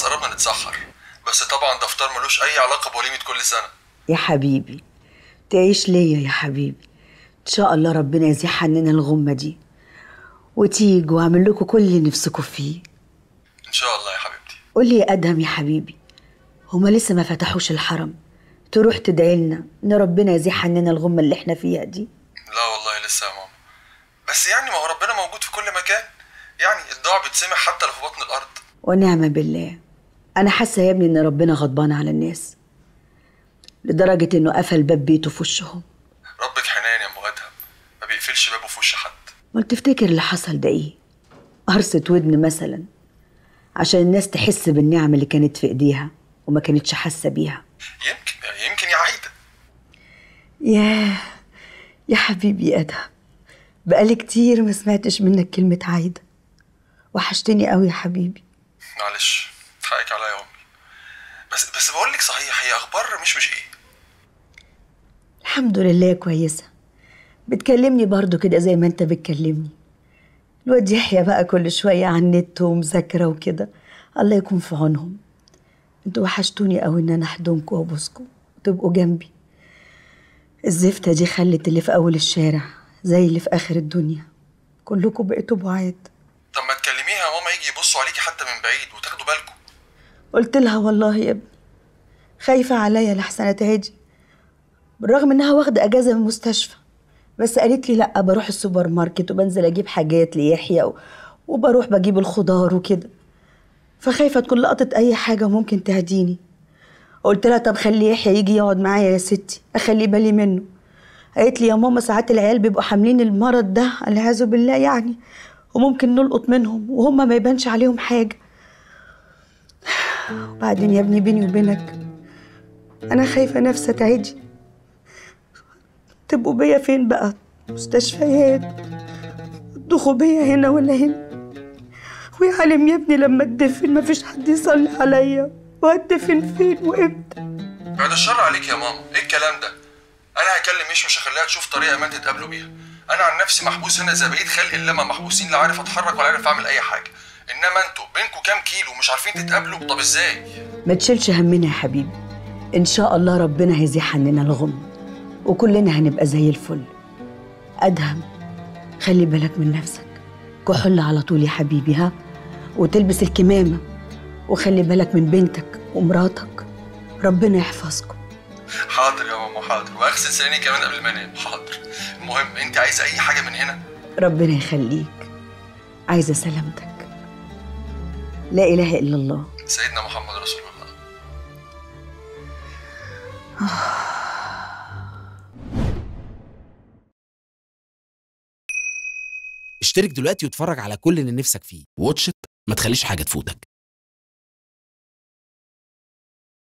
خلاص قربنا نتسحر بس طبعا ده فطار ملوش اي علاقه بوليمه كل سنه يا حبيبي تعيش ليا يا حبيبي ان شاء الله ربنا يزيح عننا الغمه دي وتيجوا واعمل لكم كل اللي نفسكم فيه ان شاء الله يا حبيبتي قول لي يا ادهم يا حبيبي هما لسه ما فتحوش الحرم تروح تدعي لنا ان ربنا يزيح عننا الغمه اللي احنا فيها دي لا والله لسه يا ماما بس يعني ما هو ربنا موجود في كل مكان يعني الدعاء بيتسمع حتى لو في بطن الارض ونعم بالله انا حاسه يا ابني ان ربنا غضبان على الناس لدرجه انه قفل باب بيته في وشهم ربك حنان يا ام ادهم ما بيقفلش بابه في وش حد ما تفتكر اللي حصل ده ايه قرصة ودن مثلا عشان الناس تحس بالنعم اللي كانت في ايديها وما كانتش حاسه بيها يمكن يمكن يا عايده ياه يا حبيبي يا ادهم بقالي كتير ما سمعتش منك كلمه عايده وحشتني قوي يا حبيبي معلش حقك عليا يا امي بس بس بقول لك صحيح هي اخبار مش مش ايه الحمد لله كويسه بتكلمني برضو كده زي ما انت بتكلمني الواد يحيى بقى كل شويه على النت ومذاكره وكده الله يكون في عونهم انتوا وحشتوني قوي ان انا احضنكم وابوسكم وتبقوا جنبي الزفتة دي خلت اللي في أول الشارع زي اللي في آخر الدنيا كلكم بقيتوا بعاد طب ما تكلميها يا ماما يجي يبصوا عليكي حتى من بعيد وتاخدوا بالكم قلت لها والله يا ابني خايفة عليا لحسن اتعدي بالرغم انها واخدة اجازة من المستشفى بس قالت لي لا بروح السوبر ماركت وبنزل اجيب حاجات ليحيى و... وبروح بجيب الخضار وكده فخايفة تكون لقطت اي حاجة وممكن تهديني قلت لها طب خلي يحيى يجي يقعد معايا يا ستي اخلي بالي منه قالت لي يا ماما ساعات العيال بيبقوا حاملين المرض ده والعياذ بالله يعني وممكن نلقط منهم وهم ما يبانش عليهم حاجه وبعدين يا ابني بيني وبينك انا خايفه نفسي اتعدي تبقوا بيا فين بقى مستشفيات تضخوا بيا هنا ولا هنا ويا عالم يا ابني لما اتدفن مفيش حد يصلي عليا واتدفن فين وامتى بعد الشر عليك يا ماما ايه الكلام ده انا هكلم مش مش هخليها تشوف طريقه ما تتقابلوا بيها انا عن نفسي محبوس هنا زي بقيه خلق الله ما محبوسين لا عارف اتحرك ولا عارف اعمل اي حاجه انما انتوا بينكم كام كيلو مش عارفين تتقابلوا طب ازاي ما تشيلش همنا يا حبيبي ان شاء الله ربنا هيزيح عننا الغم وكلنا هنبقى زي الفل ادهم خلي بالك من نفسك كحول على طول يا حبيبي ها وتلبس الكمامه وخلي بالك من بنتك ومراتك ربنا يحفظكم حاضر يا ماما حاضر واغسل سناني كمان قبل ما انام حاضر المهم انت عايزه اي حاجه من هنا ربنا يخليك عايزه سلامتك لا اله الا الله سيدنا محمد رسول الله اشترك دلوقتي واتفرج على كل اللي نفسك فيه واتش إت، ما تخليش حاجة تفوتك